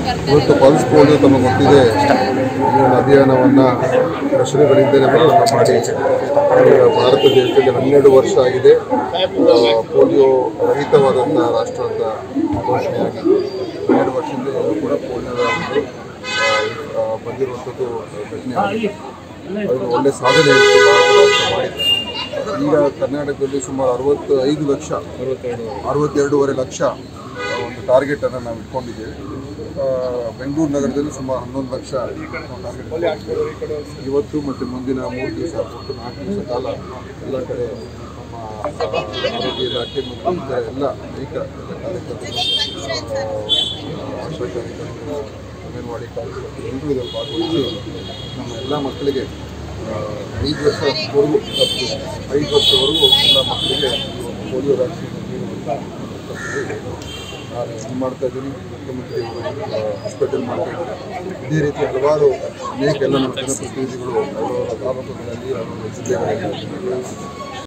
ಇವತ್ತು pulse polio ತಮಗೆ ಗೊತ್ತಿದೆ ಈ ಒಂದು ಅಭಿಯಾನವನ್ನು ದಶಕಗಳಿಂದಲೇ ಪ್ರಾರಂಭ ಮಾಡಿ ಈಗ ಭಾರತ ದೇಶದಲ್ಲಿ ಹನ್ನೆರಡು ವರ್ಷ ಆಗಿದೆ ಆ, ಪೋಲಿಯೋ ರಹಿತವಾದಂಥ ರಾಷ್ಟ್ರ ಅಂತ ಘೋಷಣೆಯಾಗಿ ಹನ್ನೆರಡು ವರ್ಷದಿಂದ ಎಲ್ಲೂ ಕೂಡ ಪೋಲಿಯೋದ ಒಂದು ಆ, ಆ, ಬಂದಿರುವಂಥದ್ದು ಘಟನೆ ಆಗಿದೆ ಅದು ಒಳ್ಳೆ ಸಾಧನೆ ಅಂತ ಭಾರತ ರಾಷ್ಟ್ರ ಮಾಡಿದೆ ಈಗ ಕರ್ನಾಟಕದಲ್ಲಿ ಸುಮಾರು ಅರವತ್ತೈದು ಲಕ್ಷ ಅರವತ್ತೆರಡೂವರೆ ಲಕ್ಷ ಆ, ಒಂದು ಟಾರ್ಗೆಟನ್ನು ನಾವು ಇಟ್ಕೊಂಡಿದ್ದೇವೆ ಆ, ಬೆಂಗಳೂರು ನಗರದಲ್ಲಿ ಸುಮಾರು ಹನ್ನೊಂದು ಲಕ್ಷ ನಾವು ಟಾರ್ಗೆಟ್ ಇಟ್ಕೊಂಡಿದ್ದೇವೆ. ಇವತ್ತು ಮತ್ತು ಮುಂದಿನ ಮೂರು ದಿವಸ ಮತ್ತು ನಾಲ್ಕು ದಿವಸ ಕಾಲ ಎಲ್ಲ ಕಡೆ ನಮ್ಮ ಆ, ಆರೋಗ್ಯ ಇಲಾಖೆ ಮತ್ತು ಇತರ ಎಲ್ಲ ಅನೇಕ ಕಾರ್ಯಕ್ರಮಗಳು ಆಶಾ ಕಾರ್ಯಕ್ರಮಗಳು ಅಂಗನವಾಡಿ ಕಾರ್ಯಕ್ರಮಗಳು ಎಲ್ಲರೂ ಇದರಲ್ಲಿ ಭಾಗವಹಿಸಿ ನಮ್ಮ ಎಲ್ಲ ಮಕ್ಕಳಿಗೆ ಆ, ಐದು ವರ್ಷವರೆಗೂ ಮತ್ತು ಐದು ವರ್ಷವರೆಗೂ ಎಲ್ಲ ಮಕ್ಕಳಿಗೆ ಈ ಒಂದು ಪೋಲಿಯೋ ವ್ಯಾಕ್ಸಿನ್ ನೀಡುವಂಥ ನಾನು ಇದು ಮಾಡ್ತಾ ಇದ್ದೀನಿ ಮುಖ್ಯಮಂತ್ರಿ ಹಾಸ್ಪಿಟಲ್ ಮಾಡ್ತಾ ಇದ್ದೀನಿ ಇದೇ ರೀತಿ ಹಲವಾರು ಅನೇಕ ಎಲ್ಲ ನಮ್ಮ ಜನಪ್ರತಿನಿಧಿಗಳು ಅವರವರ ತಾಲೂಕುಗಳಲ್ಲಿ ಅವರವರ ಜಿಲ್ಲೆಗಳಲ್ಲಿ